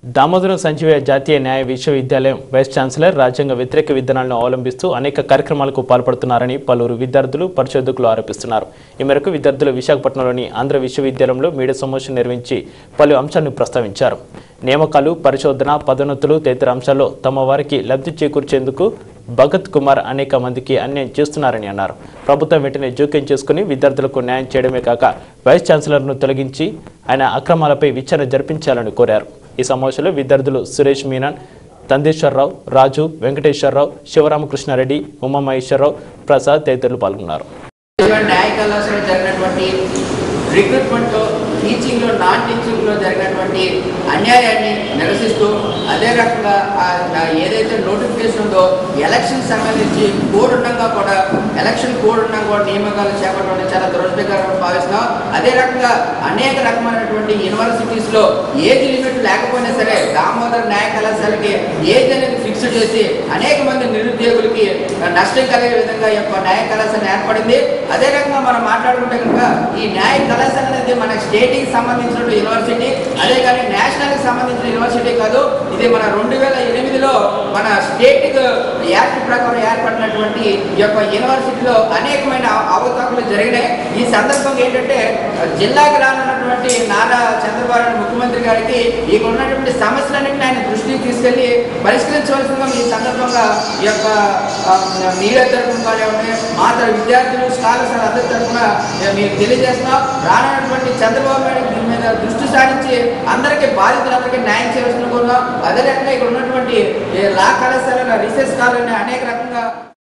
దామోదరం సంజీవయ్య జాతీయ న్యాయ విశ్వవిద్యాలయం వైస్ ఛాన్సలర్ రాజ్యాంగ వ్యతిరేక విధానాలను అవలంబిస్తూ అనేక కార్యక్రమాలకు పాల్పడుతున్నారని పలువురు విద్యార్థులు పరిశోధకులు ఆరోపిస్తున్నారు ఈ మేరకు విద్యార్థులు విశాఖపట్నంలోని ఆంధ్ర విశ్వవిద్యాలయంలో మీడియా సమావేశం నిర్వహించి పలు అంశాలను ప్రస్తావించారు నియామకాలు పరిశోధన పదోన్నతులు తదితర అంశాల్లో తమ వారికి లబ్ధి చేకూర్చేందుకు భగత్ కుమార్ అనేక మందికి అన్యాయం చేస్తున్నారని అన్నారు ప్రభుత్వం వెంటనే జోక్యం చేసుకుని విద్యార్థులకు న్యాయం చేయడమే కాక వైస్ ఛాన్సలర్ను తొలగించి ఆయన అక్రమాలపై విచారణ జరిపించాలని కోరారు ఈ సమావేశంలో విద్యార్థులు సురేష్ మీనన్ తందేశ్వరరావు రాజు వెంకటేశ్వరరావు శివరామకృష్ణారెడ్డి ఉమామహేశ్వరరావు ప్రసాద్ తదితరులు పాల్గొన్నారు ఇటువంటి న్యాయ కళాశాలలో జరిగినటువంటి రిక్రూట్మెంట్లో టీచింగ్లో నాన్ టీచింగ్లో జరిగినటువంటి అన్యాయాన్ని నిరసిస్తూ అదే రకంగా ఆ ఆ ఏదైతే నోటిఫికేషన్ ఉందో ఎలక్షన్ సంబంధించి కోడ్ ఉండగా కూడా ఎలక్షన్ కోడ్ ఉండగా కూడా నియామకాలు చేపట్టడం చాలా దురదృష్టకరంగా భావిస్తున్నాం అదే రకంగా అనేక రకమైనటువంటి యూనివర్సిటీస్లో ఏజ్ లిమిట్ లేకపోయినా సరే దామోదర్ న్యాయ కళాశాలకి ఏజ్ అనేది ఫిక్స్ చేసి అనేక మంది నిరుద్యోగులకి నష్టం కలిగే విధంగా ఈ యొక్క న్యాయ కళాశాల ఏర్పడింది అదే రకంగా మనం మాట్లాడుకుంటే కనుక ఈ న్యాయ కళాశాల అనేది మన స్టేట్కి సంబంధించిన యూనివర్సిటీ అదే కానీ నేషనల్కి సంబంధించిన యూనివర్సిటీ కాదు ఇది మన రెండు వేల ఎనిమిదిలో మన స్టేట్ యాక్ట్ ప్రకారం ఏర్పడినటువంటి ఈ యొక్క యూనివర్సిటీలో అనేకమైన అవ- అవకతవకలు జరిగినాయి ఈ సందర్భంగా ఏంటంటే జిల్లాకి రానున్నటువంటి నారా చంద్రబాబు నాయుడు ముఖ్యమంత్రి గారికి ఇక్కడ ఉన్నటువంటి సమస్యలన్నింటినీ ఆయన దృష్టికి తీసుకెళ్లి పరిష్కరించవలసిందిగా ఈ సందర్భంగా ఈ యొక్క ఆ, మీడియా తరఫున కానివ్వండి మాత్రం విద్యార్థులు స్కాలర్స్ అందరి తరఫున మీకు తెలియజేస్తున్నాం రానున్నటువంటి చంద్రబాబు నాయుడు దీని మీద దృష్టి సారించి అందరికీ బాధితులందరికీ న్యాయం చేయవలసిన కోరుతున్నాం అదే రకంగా ఇక్కడ ఉన్నటువంటి ఈ లా కళాశాల రీసెర్చ్ కాలని అనేక రకంగా